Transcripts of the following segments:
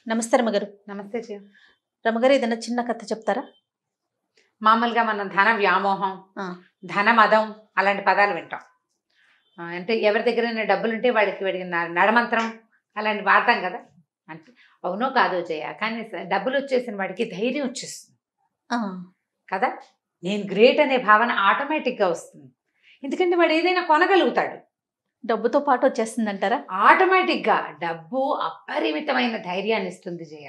నమస్తే రమగారు నమస్తే జీ రమగారు ఏదైనా చిన్న కథ చెప్తారా మామూలుగా మనం ధన వ్యామోహం ఆ. ధన మదం అలాంటి పదాలు వింటాం ఆ, అంటే ఎవరి దగ్గర డబ్బులు ఉంటే వాడికి వాడికి న- నడమంత్రం అలాంటి వాడతాం కదా అంటే అవునో కాదో జయ కానీ స- డబ్బులు వచ్చేసిన వాడికి ధైర్యం వచ్చేస్తుంది ఆ, కదా నేను గ్రేట్ అనే భావన ఆటోమేటిక్గా వస్తుంది ఎందుకంటే వాడు ఏదైనా కొనగలుగుతాడు డబ్బుతో పాటు వచ్చేస్తుంది అంటారా ఆటోమేటిక్గా డబ్బు అపరిమితమైన ధైర్యాన్ని ఇస్తుంది జయ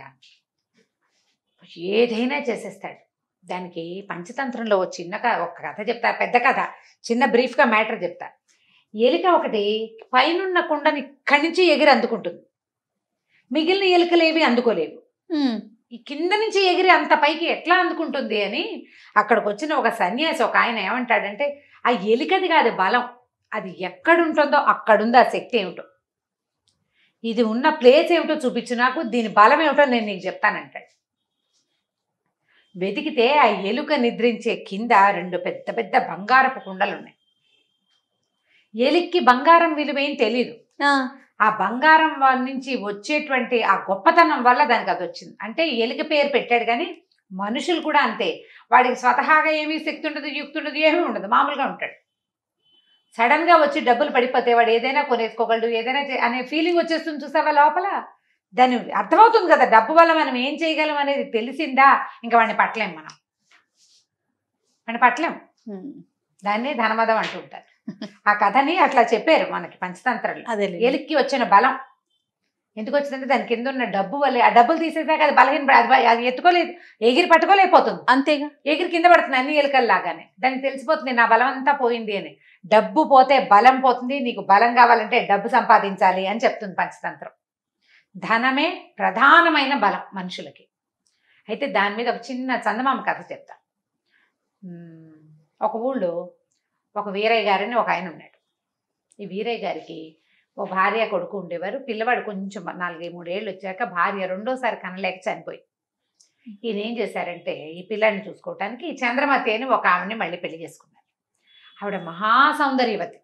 ఏదైనా చేసేస్తాడు దానికి పంచతంత్రంలో ఓ చిన్న క- ఒక కథ చెప్తా పెద్ద కథ చిన్న బ్రీఫ్గా మ్యాటర్ చెప్తా ఎలుక ఒకటి పైనున్న కుండని ఇక్కడి నుంచి ఎగిరి అందుకుంటుంది మిగిలిన ఎలుకలు ఏవి అందుకోలేవు ఈ కింద నుంచి ఎగిరి అంత పైకి ఎట్లా అందుకుంటుంది అని అక్కడికి వచ్చిన ఒక సన్యాసి ఒక ఆయన ఏమంటాడంటే ఆ ఎలికది కాదు బలం అది ఎక్కడుంటుందో అక్కడుంది ఆ శక్తి ఏమిటో ఇది ఉన్న ప్లేస్ ఏమిటో చూపించు నాకు దీని బలం ఏమిటో నేను నీకు చెప్తానంటాడు వెతికితే ఆ ఎలుక నిద్రించే కింద రెండు పెద్ద పెద్ద బంగారపు కుండలు ఉన్నాయి ఎలిక్కి బంగారం విలువేం తెలీదు ఆ, ఆ బంగారం వాళ్ళ నుంచి వచ్చేటువంటి ఆ గొప్పతనం వల్ల దానికి అది వచ్చింది అంటే ఎలుక పేరు పెట్టాడు కానీ మనుషులు కూడా అంతే వాడికి స్వతహాగా ఏమీ శక్తి ఉండదు యుక్తి ఉండదు ఏమీ ఉండదు మామూలుగా ఉంటాడు సడన్ గా వచ్చి డబ్బులు పడిపోతే వాడు ఏదైనా కొనేసుకోగలడు ఏదైనా చే- అనే ఫీలింగ్ వచ్చేస్తుంది చూసావా లోపల దాని అర్థమవుతుంది కదా డబ్బు వల్ల మనం ఏం చేయగలం అనేది తెలిసిందా ఇంకా వాడిని పట్టలేం మనం వాడిని పట్టలేం ఉమ్, దాన్ని ధనమదం అంటుంటారు ఆ కథని అట్లా చెప్పారు మనకి పంచతంత్రంలో అదే ఎలిక్కి వచ్చిన బలం ఎందుకు వచ్చిందంటే దాని కింద ఉన్న డబ్బు వల్లే ఆ డబ్బులు తీసేసాక అది బలహీన అది బ- అది ఎత్తుకోలేదు ఎగిరి పట్టుకోలేకపోతుంది అంతేగా ఎగిరి కింద పడుతుంది అన్ని ఎలుకల్లాగానే దానికి తెలిసిపోతుంది నా బలం అంతా పోయింది అని డబ్బు పోతే బలం పోతుంది నీకు బలం కావాలంటే డబ్బు సంపాదించాలి అని చెప్తుంది పంచతంత్రం ధనమే ప్రధానమైన బలం మనుషులకి అయితే దాని మీద ఒక చిన్న చందమామ కథ చెప్తా ఉమ్, ఒక ఊళ్ళో ఒక వీరయ్య గారని ఒక ఆయన ఉన్నాడు ఈ వీరయ్య గారికి ఓ భార్య కొడుకు ఉండేవారు పిల్లవాడు కొంచెం నాలుగై మూడేళ్ళు వచ్చాక భార్య రెండోసారి కనలేక చనిపోయి ఈయన ఏం చేశారంటే ఈ పిల్లాడిని చూసుకోవటానికి చంద్రమతి అని ఒక ఆవిడని మళ్ళీ పెళ్లి చేసుకున్నారు ఆవిడ మహా సౌందర్యవతి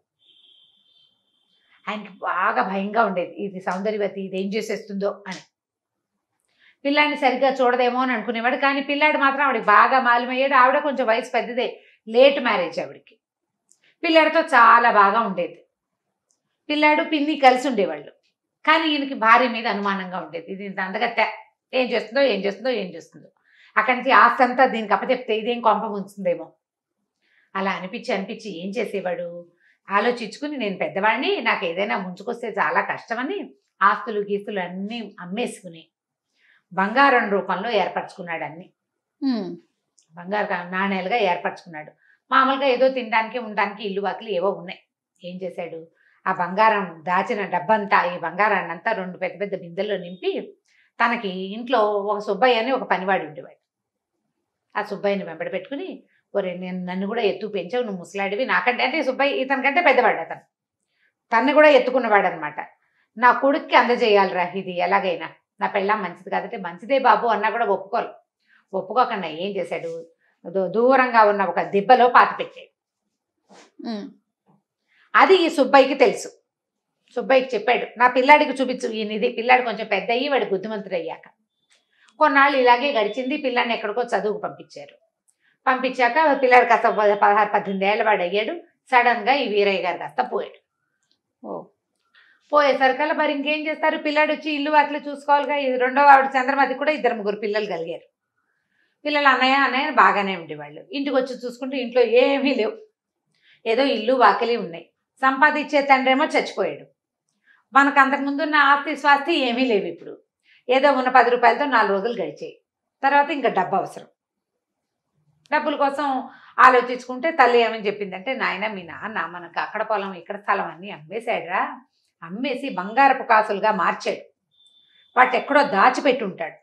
ఆయనకి బాగా భయంగా ఉండేది ఇది సౌందర్యవతి ఇది ఏం చేసేస్తుందో అని పిల్లాడిని సరిగ్గా చూడదేమో అని అనుకునేవాడు కానీ పిల్లాడు మాత్రం ఆవిడకి బాగా మాలిమయ్యాడు ఆవిడ కొంచెం వయసు పెద్దదే లేట్ మ్యారేజ్ ఆవిడకి పిల్లాడితో చాలా బాగా ఉండేది పిల్లాడు పిన్ని కలిసి ఉండేవాళ్ళు కానీ ఈయనకి భార్య మీద అనుమానంగా ఉండేది ఇది ఇంత అందగత్తె ఏం చేస్తుందో ఏం చేస్తుందో ఏం చేస్తుందో అక్కడి నుంచి ఆస్తి అంతా దీనికి అప్పచెప్తే ఇదేం కొంప ఉంచుతుందేమో అలా అనిపించి అనిపించి ఏం చేసేవాడు ఆలోచించుకుని నేను పెద్దవాడిని నాకు ఏదైనా ముంచుకొస్తే చాలా కష్టమని ఆస్తులు గీస్తులు అన్నీ అమ్మేసుకుని బంగారం రూపంలో ఏర్పరచుకున్నాడు అన్ని ఉమ్, బంగారు కా- నాణేలుగా ఏర్పరచుకున్నాడు మామూలుగా ఏదో తినడానికి ఉండడానికి ఇల్లు వాకిలు ఏవో ఉన్నాయి ఏం చేశాడు ఆ బంగారం దాచిన డబ్బంతా ఈ బంగారాన్ని అంతా రెండు పెద్ద పెద్ద బిందెల్లో నింపి తనకి ఇంట్లో ఒక సుబ్బయ్య అని ఒక పనివాడు ఉండేవాడు ఆ సుబ్బయ్యని వెంబడ పెట్టుకుని ఒరే నేను నన్ను కూడా ఎత్తు పెంచావు నువ్వు ముసలాడివి నాకంటే అంటే సుబ్బయ్య ఇతనికంటే పెద్దవాడు అతను తన్ని కూడా ఎత్తుకున్నవాడు అనమాట నా కొడుక్కి అందజేయాలిరా ఇది ఎలాగైనా నా పెళ్ళాం మంచిది కాదంటే మంచిదే బాబు అన్నా కూడా ఒప్పుకోరు ఒప్పుకోకుండా ఏం చేశాడు దూ- దూరంగా ఉన్న ఒక దిబ్బలో పాతి పెట్టాడు ఉమ్, అది ఈ సుబ్బయ్యకి తెలుసు సుబ్బయ్యకి చెప్పాడు నా పిల్లాడికి చూపించు ఈయన ఇది పిల్లాడు కొంచెం పెద్ద అయ్యి వాడు బుద్ధిమంతుడు అయ్యాక కొన్నాళ్ళు ఇలాగే గడిచింది పిల్లాడిని ఎక్కడికో చదువుకు పంపించారు పంపించాక పిల్లాడు కాస్త ప- పదహారు పద్దెనిమిది ఏళ్ళ వాడు అయ్యాడు సడన్గా ఈ వీరయ్య గారు కాస్త పోయాడు ఓ పోయేసరికల్లా మరి ఇంకేం చేస్తారు పిల్లాడు వచ్చి ఇల్లు వాటిలో చూసుకోవాలిగా ఇది రెండో ఆవిడ చంద్రమతి కూడా ఇద్దరు ముగ్గురు పిల్లలు కలిగారు పిల్లలు అన్నయ్య అన్నయ్య అని బాగానే ఉండేవాళ్ళు ఇంటికి వచ్చి చూసుకుంటే ఇంట్లో ఏమీ లేవు ఏదో ఇల్లు వాకిలి ఉన్నాయి సంపాదించే తండ్రి ఏమో చచ్చిపోయాడు మనకు అంతకుముందు ఉన్న ఆస్తి స్వాస్తి ఏమీ లేవు ఇప్పుడు ఏదో ఉన్న పది రూపాయలతో నాలుగు రోజులు గడిచాయి తర్వాత ఇంకా డబ్బు అవసరం డబ్బుల కోసం ఆలోచించుకుంటే తల్లి ఏమని చెప్పిందంటే నాయన మీ నాన్న మనకు అక్కడ పొలం ఇక్కడ స్థలం అన్నీ అమ్మేశాడురా అమ్మేసి బంగారపు కాసులుగా మార్చాడు వాటి ఎక్కడో దాచిపెట్టి ఉంటాడు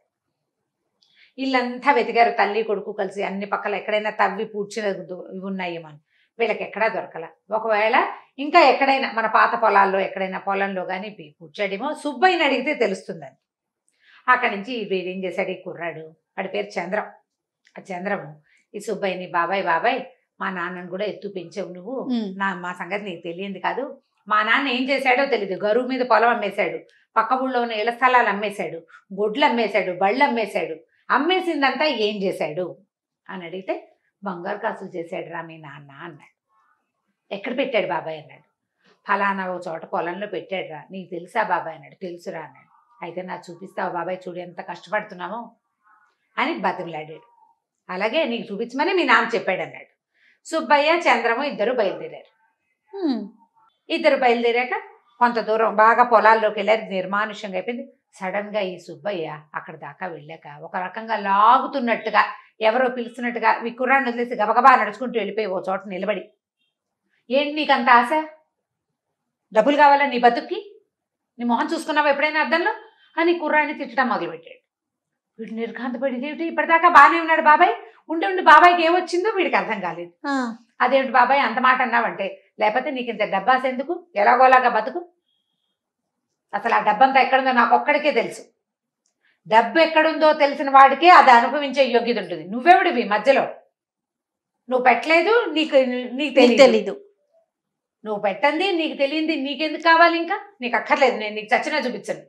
ఇల్లంతా వెతికారు తల్లి కొడుకు కలిసి అన్ని పక్కల ఎక్కడైనా తవ్వి పూడ్చిన దు- ఇవి ఉన్నాయేమో అని వీళ్ళకి ఎక్కడా దొరకల ఒకవేళ ఇంకా ఎక్కడైనా మన పాత పొలాల్లో ఎక్కడైనా పొలంలో కానీ పూడ్చాడేమో సుబ్బయ్యని అడిగితే తెలుస్తుందని అక్కడి నుంచి వీడు ఏం చేశాడు ఈ కుర్రాడు వాడి పేరు చంద్రం ఆ చంద్రము ఈ సుబ్బయ్యని బాబాయ్ బాబాయ్ మా నాన్నను కూడా ఎత్తు పెంచావు నువ్వు ఉమ్, నా మా సంగతి నీకు తెలియంది కాదు మా నాన్న ఏం చేశాడో తెలియదు గరువు మీద పొలం అమ్మేశాడు పక్క ఊళ్ళో ఉన్న ఇళ్ల స్థలాలు అమ్మేశాడు గొడ్లు అమ్మేశాడు బళ్ళు అమ్మేశాడు అమ్మేసిందంతా ఏం చేశాడు అని అడిగితే బంగారు కాసులు చేశాడు రా మీ నాన్న అన్నాడు ఎక్కడ పెట్టాడు బాబాయ్ అన్నాడు ఫలానా ఓ చోట పొలంలో పెట్టాడు రా నీకు తెలుసా బాబాయ్ అన్నాడు తెలుసురా అన్నాడు అయితే నాకు చూపిస్తావు బాబాయ్ చూడు ఎంత కష్టపడుతున్నామో అని బతిమలాడాడు అలాగే నీకు చూపించమని మీ నాన్న చెప్పాడు అన్నాడు సుబ్బయ్య చంద్రము ఇద్దరు బయలుదేరారు ఉమ్, ఇద్దరు బయలుదేరాక కొంత దూరం బాగా పొలాల్లోకి వెళ్ళారు నిర్మానుష్యంగా అయిపోయింది సడన్ గా ఈ సుబ్బయ్య అక్కడ దాకా వెళ్ళాక ఒక రకంగా లాగుతున్నట్టుగా ఎవరో పిలుస్తున్నట్టుగా ఈ కుర్రాన్ని వదిలేసి గబగబా నడుచుకుంటూ వెళ్ళిపోయి ఓ చోట నిలబడి ఏంటి నీకు అంత ఆశ డబ్బులు కావాలా నీ బతుక్కి నీ మొహం చూసుకున్నావా ఎప్పుడైనా అద్దంలో అని కుర్రాన్ని తిట్టడం మొదలుపెట్టాడు వీడు నిర్ఘాంతపడి ఇదేమిటి ఇప్పటిదాకా బాగానే ఉన్నాడు బాబాయ్ ఉండి ఉండి బాబాయ్కి ఏమొచ్చిందో వీడికి అర్థం కాలేదు ఆ, అదేమిటి బాబాయ్ అంత మాట అన్నావంటే లేకపోతే నీకు ఇంత డబ్బాస్ ఎందుకు ఎలాగోలాగా బతుకు అసలు ఆ డబ్బంతా ఎక్కడుందో నాకు ఒక్కడికే తెలుసు డబ్బు ఎక్కడుందో తెలిసిన వాడికే అది అనుభవించే యోగ్యత ఉంటుంది నువ్వెవడివి మధ్యలో నువ్వు పెట్టలేదు నీకు నీకు నీకు తెలియదు తెలీదు నువ్వు పెట్టండి నీకు తెలియంది నీకెందుకు కావాలి ఇంకా నీకు అక్కర్లేదు నేను నీకు చచ్చినా చూపించను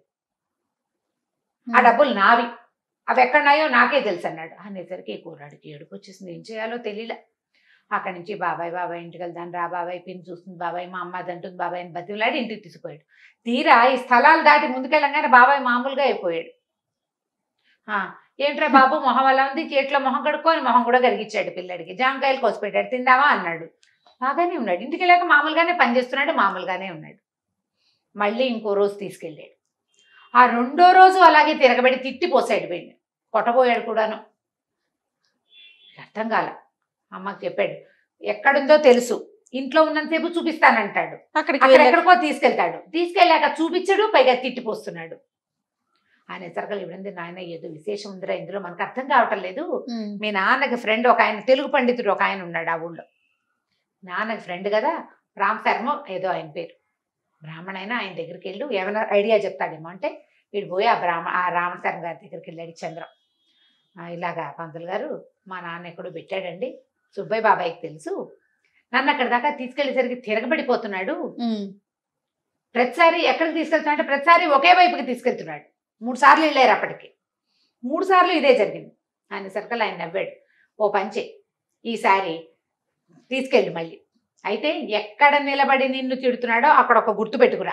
ఆ డబ్బులు నావి అవి ఎక్కడున్నాయో నాకే తెలుసు అన్నాడు అనేసరికి ఈ కూరాడికి ఏడుపు వచ్చేసింది ఏం చేయాలో తెలియలే అక్కడి నుంచి బాబాయ్ బాబాయ్ ఇంటికి వెళ్దాను రా బాబాయ్ పిన్ చూస్తుంది బాబాయ్ మా అమ్మ అది అంటుంది బాబాయ్ అని బతిలాడి ఇంటికి తీసుకుపోయాడు తీరా ఈ స్థలాలు దాటి ముందుకెళ్ళంగానే బాబాయ్ మామూలుగా అయిపోయాడు ఆ, ఏంట్రా బాబు మొహం అలా ఉంది చేతిలో మొహం కడుక్కొని మొహం కూడా కరిగించాడు పిల్లడికి జామకాయలు కోసిపెట్టాడు తిందామా అన్నాడు బాగానే ఉన్నాడు ఇంటికి వెళ్ళాక మామూలుగానే పనిచేస్తున్నాడు మామూలుగానే ఉన్నాడు మళ్ళీ ఇంకో రోజు తీసుకెళ్ళాడు ఆ రెండో రోజు అలాగే తిరగబడి తిట్టిపోసాడు వీడిని కొట్టబోయాడు కూడాను అర్థం కాల అమ్మకి చెప్పాడు ఎక్కడుందో తెలుసు ఇంట్లో ఉన్నంతసేపు చూపిస్తానంటాడు అక్కడికి అక్కడ వెళ్ళాక ఎక్కడికో తీసుకెళ్తాడు తీసుకెళ్ళాక చూపించడు పైగా తిట్టిపోస్తున్నాడు ఆయన సరకలు ఇవ్వండి నాయన ఏదో విశేషం ఉందిరా ఇందులో మనకు అర్థం కావటం లేదు ఉమ్, మీ నాన్నకి ఫ్రెండ్ ఒక ఆయన తెలుగు పండితుడు ఒక ఆయన ఉన్నాడు ఆ ఊళ్ళో నాన్నకి ఫ్రెండ్ కదా రామ్ శర్మ ఏదో ఆయన పేరు బ్రాహ్మణ అయినా ఆయన దగ్గరికి వెళ్ళు ఏమైనా ఐడియా చెప్తాడేమో అంటే వీడు పోయి ఆ బ్రాహ్మ ఆ రామశర్మ గారి దగ్గరికి వెళ్ళాడు చంద్రం "ఆ, ఇలాగా పంతులు గారు మా నాన్న ఎక్కడో పెట్టాడండి సుబ్బయ్య బాబాయ్కి తెలుసు నన్ను అక్కడ దాకా తీసుకెళ్ళేసరికి తిరగబడిపోతున్నాడు ఉమ్, ప్రతిసారి ఎక్కడికి తీసుకెళ్తున్నాడు అంటే ప్రతిసారి ఒకే వైపుకి తీసుకెళ్తున్నాడు మూడు సార్లు వెళ్ళారు అప్పటికి మూడు సార్లు ఇదే జరిగింది ఆయన సర్కల్ ఆయన నవ్వాడు ఓ పంచే ఈసారి తీసుకెళ్ళి మళ్ళీ అయితే ఎక్కడ నిలబడి నిన్ను తిడుతున్నాడో అక్కడ ఒక గుర్తు పెట్టుకురా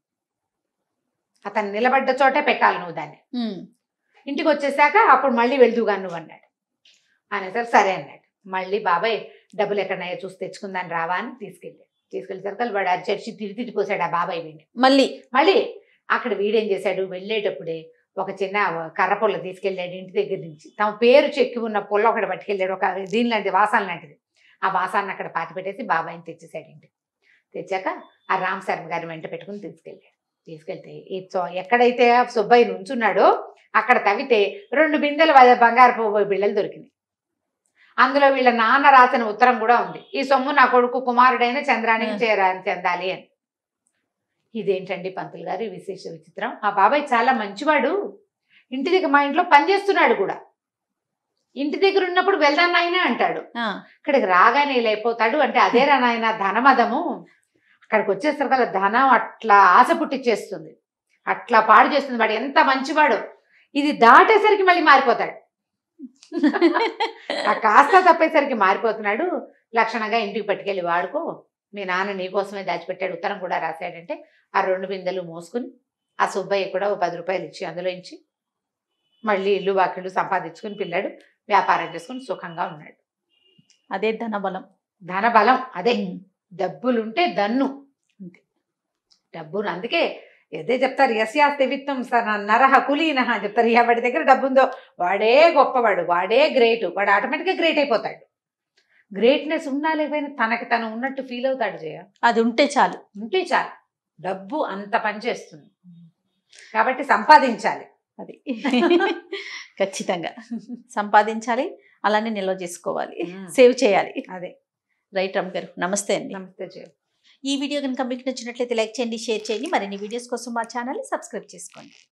అతను నిలబడ్డ చోటే పెట్టాలి నువ్వు దాన్ని ఉమ్, ఇంటికి వచ్చేసాక అప్పుడు మళ్ళీ వెళ్దుగా నువ్వు అన్నాడు అనేసరికి సరే అన్నాడు మళ్ళీ బాబాయ్ డబ్బులు ఎక్కడన్నాయో చూసి తెచ్చుకుందాని రావా అని తీసుకెళ్ళాడు తీసుకెళ్ళేసరికి వాడు అరిచరిచి తిరిగి తిట్టిపోసాడు ఆ బాబాయ్ వీడిని మళ్ళీ మళ్ళీ అక్కడ వీడేం చేశాడు వెళ్ళేటప్పుడే ఒక చిన్న కర్ర పుల్ల తీసుకెళ్ళాడు ఇంటి దగ్గర నుంచి తమ పేరు చెక్కి ఉన్న పుల్ల ఒకటి పట్టుకెళ్ళాడు ఒక దీని లాంటి వాసన లాంటిది ఆ వాసాన్ని అక్కడ పాతి పెట్టేసి బాబాయిని తెచ్చేసాడు ఇంటికి తెచ్చాక ఆ రామ్ శర్మ గారి వెంట పెట్టుకుని తీసుకెళ్ళాడు తీసుకెళ్తే ఈ చో- ఎక్కడైతే ఆ సుబ్బయ్య నుంచున్నాడో అక్కడ తవ్వితే రెండు బిందెల వ- బంగారపు బిళ్ళలు దొరికినాయి అందులో వీళ్ళ నాన్న రాసిన ఉత్తరం కూడా ఉంది ఈ సొమ్ము నా కొడుకు కుమారుడైన చంద్రానికి Hmm. చేరా చెందాలి అని ఇదేంటండి పంతులు గారు ఈ విశేష విచిత్రం ఆ బాబాయ్ చాలా మంచివాడు ఇంటి దగ్గర మా ఇంట్లో పనిచేస్తున్నాడు కూడా ఇంటి దగ్గర ఉన్నప్పుడు వెళ్దాం నాయన అంటాడు ఆ, ఇక్కడికి రాగానే ఇలా అయిపోతాడు అంటే అదేరా నాయన ధనమదము అక్కడికి వచ్చేసరికి ధనం అట్లా ఆశ పుట్టిచ్చేస్తుంది అట్లా పాడు చేస్తుంది వాడు ఎంత మంచివాడు ఇది దాటేసరికి మళ్ళీ మారిపోతాడు ఆ కాస్త తప్పేసరికి మారిపోతున్నాడు లక్షణంగా ఇంటికి పట్టుకెళ్ళి వాడుకో మీ నాన్న నీకోసమే దాచిపెట్టాడు ఉత్తరం కూడా రాశాడంటే ఆ రెండు బిందెలు మోసుకుని ఆ సుబ్బయ్య కూడా ఓ పది రూపాయలు ఇచ్చి అందులో ఇచ్చి మళ్ళీ ఇల్లు వాకిళ్ళు సంపాదించుకుని పిల్లాడు వ్యాపారం చేసుకుని సుఖంగా ఉన్నాడు అదే ధనబలం ధన బలం అదే ఉమ్, డబ్బులుంటే దన్ను అంతే. డబ్బును అందుకే అదే చెప్తారు యస్యాస్తి విత్తం నరహ కులీనహ అని చెప్తారు ఎవడి దగ్గర డబ్బు ఉందో వాడే గొప్పవాడు వాడే గ్రేట్ వాడు ఆటోమేటిక్గా గ్రేట్ అయిపోతాడు గ్రేట్నెస్ ఉన్నా లేకపోయినా తనకి తను ఉన్నట్టు ఫీల్ అవుతాడు జయ అది ఉంటే చాలు ఉంటే చాలు డబ్బు అంత పనిచేస్తుంది కాబట్టి సంపాదించాలి అది ఖచ్చితంగా సంపాదించాలి అలానే నిల్వ చేసుకోవాలి సేవ్ చేయాలి అదే రైట్ రమ్ గారు నమస్తే అండి నమస్తే జయ ఈ వీడియో కనుక మీకు నచ్చినట్లయితే లైక్ చేయండి షేర్ చేయండి మరిన్ని వీడియోస్ కోసం మా ఛానల్ సబ్స్క్రైబ్ చేసుకోండి